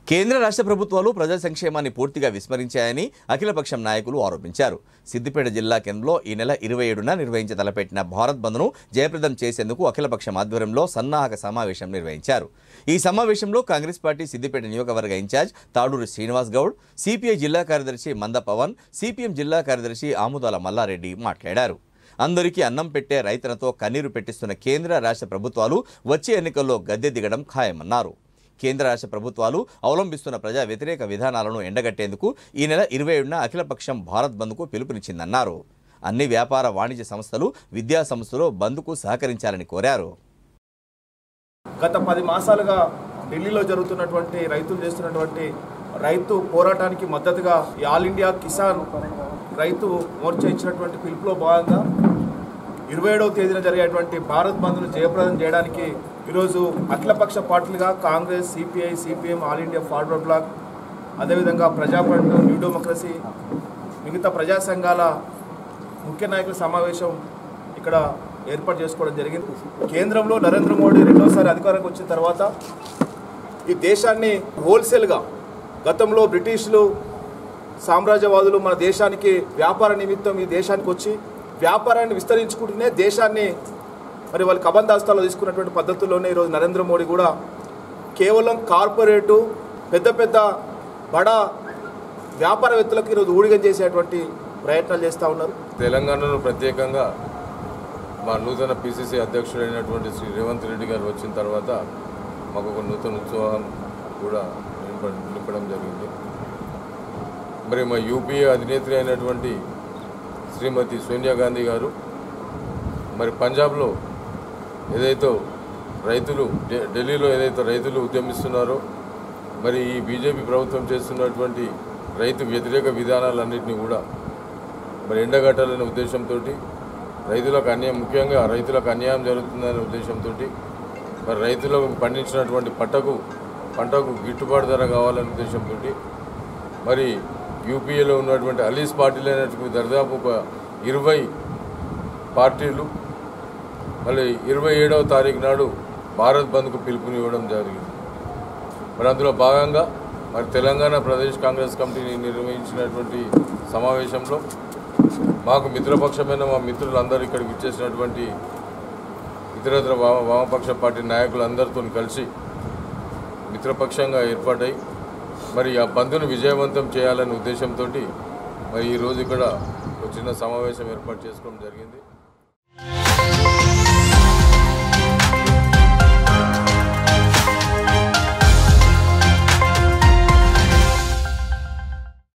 కేంద్ర రాష్ట్ర ప్రభుత్వాలు ప్రజా సంక్షేమాన్ని పూర్తిగా విస్మరించాయని అఖిలపక్షం నాయకులు ఆరోపించారు సిద్దిపేట జిల్లా కేంద్రంలో ఈ నెల ఇరవై ఏడున నిర్వహించ తలపెట్టిన భారత్ బంద్ను జయప్రదం చేసేందుకు అఖిలపక్షం ఆధ్వర్యంలో సన్నాహక సమావేశం నిర్వహించారు ఈ సమావేశంలో కాంగ్రెస్ పార్టీ సిద్దిపేట నియోజకవర్గ ఇన్ఛార్జ్ తాడూరి శ్రీనివాస్ గౌడ్ సిపిఐ జిల్లా కార్యదర్శి మంద పవన్ సిపిఎం జిల్లా కార్యదర్శి ఆముదాల మల్లారెడ్డి మాట్లాడారు అందరికీ అన్నం పెట్టే రైతనతో కన్నీరు పెట్టిస్తున్న కేంద్ర రాష్ట్ర ప్రభుత్వాలు వచ్చే ఎన్నికల్లో గద్దె దిగడం ఖాయమన్నారు కేంద్ర రాష్ట్ర ప్రభుత్వాలు అవలంబిస్తున్న ప్రజా వ్యతిరేక విధానాలను ఎండగట్టేందుకు ఈ నెల ఇరవై ఏడున అఖిలపక్షం భారత్ బంద్కు పిలుపునిచ్చిందన్నారు అన్ని వ్యాపార వాణిజ్య సంస్థలు విద్యా సంస్థలు బంద్కు సహకరించాలని కోరారు గత పది మాసాలుగా ఢిల్లీలో జరుగుతున్నటువంటి రైతులు చేస్తున్నటువంటి రైతు పోరాటానికి మద్దతుగా ఈ ఆల్ ఇండియా కిసాన్ రైతు మోర్చా ఇచ్చినటువంటి పిలుపులో భాగంగా ఇరవై ఏడవ తేదీన జరిగేటువంటి భారత్ బంద్ను జయప్రదం చేయడానికి ఈరోజు అఖిలపక్ష పార్టీలుగా Congress CPI CPM All India Forward Bloc అదేవిధంగా ప్రజాఫ్రంట్ న్యూ డెమోక్రసీ మిగతా ప్రజా సంఘాల ముఖ్య నాయకుల సమావేశం ఇక్కడ ఏర్పాటు చేసుకోవడం జరిగింది కేంద్రంలో నరేంద్ర మోడీ రెండోసారి అధికారంకి వచ్చిన తర్వాత ఈ దేశాన్ని హోల్సేల్గా గతంలో బ్రిటిష్లు సామ్రాజ్యవాదులు మన దేశానికి వ్యాపార నిమిత్తం ఈ దేశానికి వచ్చి వ్యాపారాన్ని విస్తరించుకుంటూనే దేశాన్ని మరి వాళ్ళ కబందాస్తాలో తీసుకున్నటువంటి పద్ధతుల్లోనే ఈరోజు నరేంద్ర మోడీ కూడా కేవలం కార్పొరేటు పెద్ద పెద్ద బడా వ్యాపారవేత్తలకు ఈరోజు ఊడిగం చేసేటువంటి ప్రయత్నాలు చేస్తూ ఉన్నారు తెలంగాణలో ప్రత్యేకంగా మా నూతన పిసిసి అధ్యక్షుడైనటువంటి శ్రీ రేవంత్ రెడ్డి గారు వచ్చిన తర్వాత మాకు ఒక నూతన ఉత్సవం కూడా నింప- నింపడం జరిగింది మరి మా యూపీఏ అధినేత్రి అయినటువంటి శ్రీమతి సోనియా గాంధీ గారు మరి పంజాబ్లో ఏదైతే రైతులు ఢి- ఢిల్లీలో ఏదైతే రైతులు ఉద్యమిస్తున్నారో మరి ఈ బీజేపీ ప్రభుత్వం చేస్తున్నటువంటి రైతు వ్యతిరేక విధానాలన్నింటినీ కూడా మరి ఎండగట్టాలనే ఉద్దేశంతో రైతులకు అన్యాయం ముఖ్యంగా రైతులకు అన్యాయం జరుగుతుందనే ఉద్దేశంతో మరి రైతులకు పండించినటువంటి పంటకు పంటకు గిట్టుబాటు ధర కావాలనే ఉద్దేశంతో మరి యూపీఏలో ఉన్నటువంటి అలీస్ పార్టీలు అయినటువంటి దరిదాపు ఒక ఇరవై పార్టీలు మళ్ళీ ఇరవై ఏడవ తారీఖు నాడు భారత్ బంద్కు పిలుపునివ్వడం జరిగింది మరి అందులో భాగంగా మరి తెలంగాణ ప్రదేశ్ కాంగ్రెస్ కమిటీని నిర్వహించినటువంటి సమావేశంలో మాకు మిత్రపక్షమైన మా మిత్రులందరూ ఇక్కడికి ఇచ్చేసినటువంటి ఇతరత్ర వామ వామపక్ష పార్టీ నాయకులందరితో కలిసి మిత్రపక్షంగా ఏర్పాటై మరి ఆ బంద్ను విజయవంతం చేయాలనే ఉద్దేశంతో మరి ఈరోజు ఇక్కడ ఒక చిన్న సమావేశం ఏర్పాటు చేసుకోవడం జరిగింది